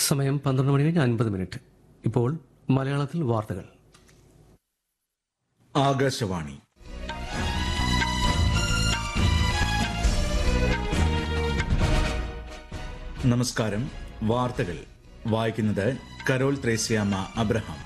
സമയം പന്ത്രണ്ട് മണി കഴിഞ്ഞ് അൻപത് മിനിറ്റ് ഇപ്പോൾ മലയാളത്തിൽ വാർത്തകൾ ആകാശവാണി നമസ്കാരം വാർത്തകൾ വായിക്കുന്നത് കരോൾ ത്രേസ്യാമ്മ അബ്രഹാം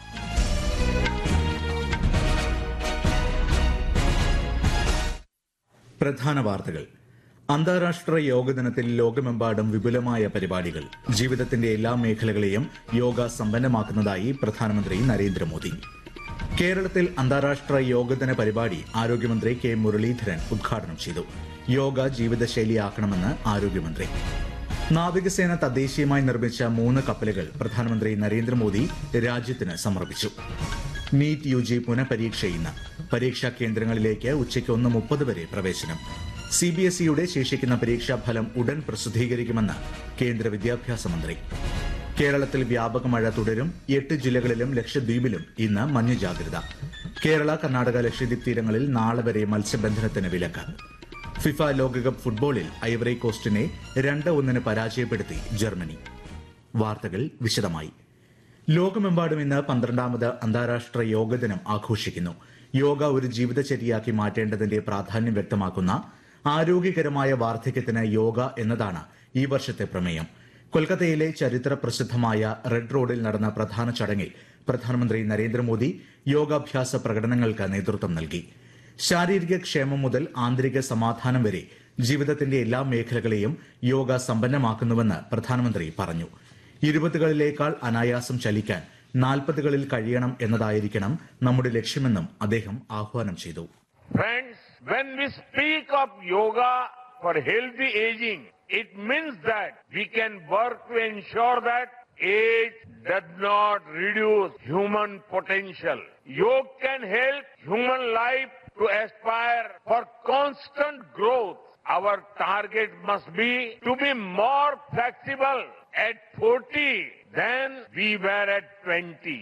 പ്രധാന വാർത്തകൾ അന്താരാഷ്ട്ര യോഗ ദിനത്തിൽ ലോകമെമ്പാടും വിപുലമായ പരിപാടികൾ ജീവിതത്തിന്റെ എല്ലാ മേഖലകളെയും യോഗ സമ്പന്നമാക്കുന്നതായി പ്രധാനമന്ത്രി നരേന്ദ്രമോദി കേരളത്തിൽ അന്താരാഷ്ട്ര യോഗദിന പരിപാടി ആരോഗ്യമന്ത്രി കെ മുരളീധരൻ ഉദ്ഘാടനം ചെയ്തു യോഗ ജീവിതശൈലിയാക്കണമെന്ന് ആരോഗ്യമന്ത്രി നാവികസേന തദ്ദേശീയമായി നിർമ്മിച്ച മൂന്ന് കപ്പലുകൾ പ്രധാനമന്ത്രി നരേന്ദ്രമോദി രാജ്യത്തിന് സമർപ്പിച്ചു നീറ്റ് യു ജി പുനഃപരീക്ഷ ഇന്ന് പരീക്ഷാ കേന്ദ്രങ്ങളിലേക്ക് ഉച്ചയ്ക്ക് ഒന്ന് മുപ്പത് വരെ പ്രവേശനം സി ബി എസ് ഇയുടെ ശേഷിക്കുന്ന പരീക്ഷാ ഫലം ഉടൻ പ്രസിദ്ധീകരിക്കുമെന്ന് കേന്ദ്ര വിദ്യാഭ്യാസ മന്ത്രി കേരളത്തിൽ വ്യാപക മഴ തുടരും എട്ട് ജില്ലകളിലും ലക്ഷദ്വീപിലും ഇന്ന് മഞ്ഞ ജാഗ്രത കേരള കർണാടക ലക്ഷദ്വീപ് തീരങ്ങളിൽ നാളെ വരെ മത്സ്യബന്ധനത്തിന് വിലക്ക് ഫിഫ ലോകകപ്പ് ഫുട്ബോളിൽ ഐവറി കോസ്റ്റിനെ രണ്ട് ഒന്നിന് പരാജയപ്പെടുത്തി ജർമ്മനി വാർത്തകൾ വിശദമായി ലോകമെമ്പാടും ഇന്ന് പന്ത്രണ്ടാമത് അന്താരാഷ്ട്ര യോഗ ദിനം ആഘോഷിക്കുന്നു യോഗ ഒരു ജീവിതചര്യയാക്കി മാറ്റേണ്ടതിന്റെ പ്രാധാന്യം വ്യക്തമാക്കുന്ന ആരോഗ്യകരമായ വാർദ്ധക്യത്തിന് യോഗ എന്നതാണ് ഈ വർഷത്തെ പ്രമേയം കൊൽക്കത്തയിലെ ചരിത്ര പ്രസിദ്ധമായ റെഡ് റോഡിൽ നടന്ന പ്രധാന ചടങ്ങിൽ പ്രധാനമന്ത്രി നരേന്ദ്രമോദി യോഗാഭ്യാസ പ്രകടനങ്ങൾക്ക് നേതൃത്വം നൽകി ശാരീരിക ക്ഷേമം മുതൽ ആന്തരിക സമാധാനം വരെ ജീവിതത്തിന്റെ എല്ലാ മേഖലകളെയും യോഗ സമ്പന്നമാക്കുന്നുവെന്ന് പ്രധാനമന്ത്രി പറഞ്ഞു ഇരുപതുകളിലേക്കാൾ അനായാസം ചലിക്കാൻ നാൽപ്പതുകളിൽ കഴിയണം എന്നതായിരിക്കണം നമ്മുടെ ലക്ഷ്യമെന്നും അദ്ദേഹം ആഹ്വാനം ചെയ്തു Friends, when we speak of yoga for healthy aging, it means that we can work to ensure that age does not reduce human potential. Yoga can help human life to aspire for constant growth. Our target must be to be more flexible at 40 than we were at 20.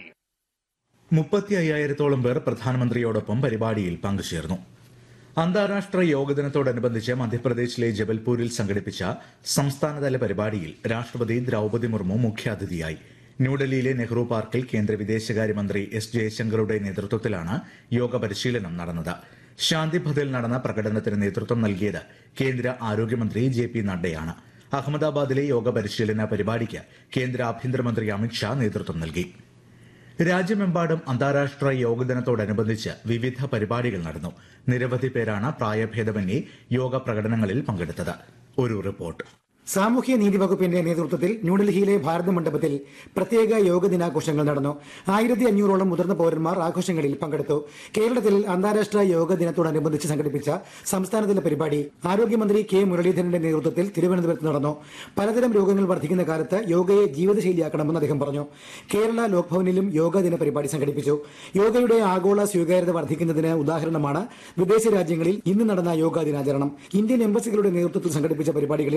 മുപ്പത്തി അയ്യായിരത്തോളം പേർ പ്രധാനമന്ത്രിയോടൊപ്പം പരിപാടിയിൽ പങ്കുചേർന്നു അന്താരാഷ്ട്ര യോഗ ദിനത്തോടനുബന്ധിച്ച് മധ്യപ്രദേശിലെ ജബൽപൂരിൽ സംഘടിപ്പിച്ച സംസ്ഥാനതല പരിപാടിയിൽ രാഷ്ട്രപതി ദ്രൌപദി മുർമു മുഖ്യാതിഥിയായി ന്യൂഡൽഹിയിലെ നെഹ്റു പാർക്കിൽ കേന്ദ്ര വിദേശകാര്യമന്ത്രി എസ് ജയശങ്കറുടെ നേതൃത്വത്തിലാണ് യോഗ പരിശീലനം നടന്നത് ശാന്തിപഥിൽ നടന്ന പ്രകടനത്തിന് നേതൃത്വം നൽകിയത് കേന്ദ്ര ആരോഗ്യമന്ത്രി ജെ പി നഡ്ഡയാണ് അഹമ്മദാബാദിലെ യോഗ പരിശീലന പരിപാടിക്ക് കേന്ദ്ര ആഭ്യന്തരമന്ത്രി അമിത്ഷാ നേതൃത്വം നൽകി രാജ്യമെമ്പാടും അന്താരാഷ്ട്ര യോഗ ദിനത്തോടനുബന്ധിച്ച് വിവിധ പരിപാടികൾ നടന്നു നിരവധി പേരാണ് പ്രായഭേദമന്യേ യോഗ പ്രകടനങ്ങളിൽ പങ്കെടുത്തത് ഒരു റിപ്പോർട്ട് സാമൂഹ്യ നീതി വകുപ്പിന്റെ നേതൃത്വത്തിൽ ന്യൂഡൽഹിയിലെ ഭാരത മണ്ഡപത്തിൽ പ്രത്യേക യോഗ ദിനാഘോഷങ്ങൾ നടന്നു ആയിരത്തി അഞ്ഞൂറോളം മുതിർന്ന പൌരന്മാർ ആഘോഷങ്ങളിൽ പങ്കെടുത്തു കേരളത്തിൽ അന്താരാഷ്ട്ര യോഗ ദിനത്തോടനുബന്ധിച്ച് സംഘടിപ്പിച്ച സംസ്ഥാനതല പരിപാടി ആരോഗ്യമന്ത്രി കെ മുരളീധരന്റെ നേതൃത്വത്തിൽ തിരുവനന്തപുരത്ത് നടന്നു പലതരം രോഗങ്ങൾ വർദ്ധിക്കുന്ന കാലത്ത് യോഗയെ ജീവിതശൈലിയാക്കണമെന്ന് അദ്ദേഹം പറഞ്ഞു കേരള ലോക്ഭവനിലും യോഗ ദിന പരിപാടി സംഘടിപ്പിച്ചു യോഗയുടെ ആഗോള സ്വീകാര്യത വർദ്ധിക്കുന്നതിന് ഉദാഹരണമാണ് വിദേശ രാജ്യങ്ങളിൽ ഇന്ന് നടന്ന യോഗാ ദിനാചരണം ഇന്ത്യൻ എംബസികളുടെ നേതൃത്വത്തിൽ സംഘടിപ്പിച്ച പരിപാടികളിൽ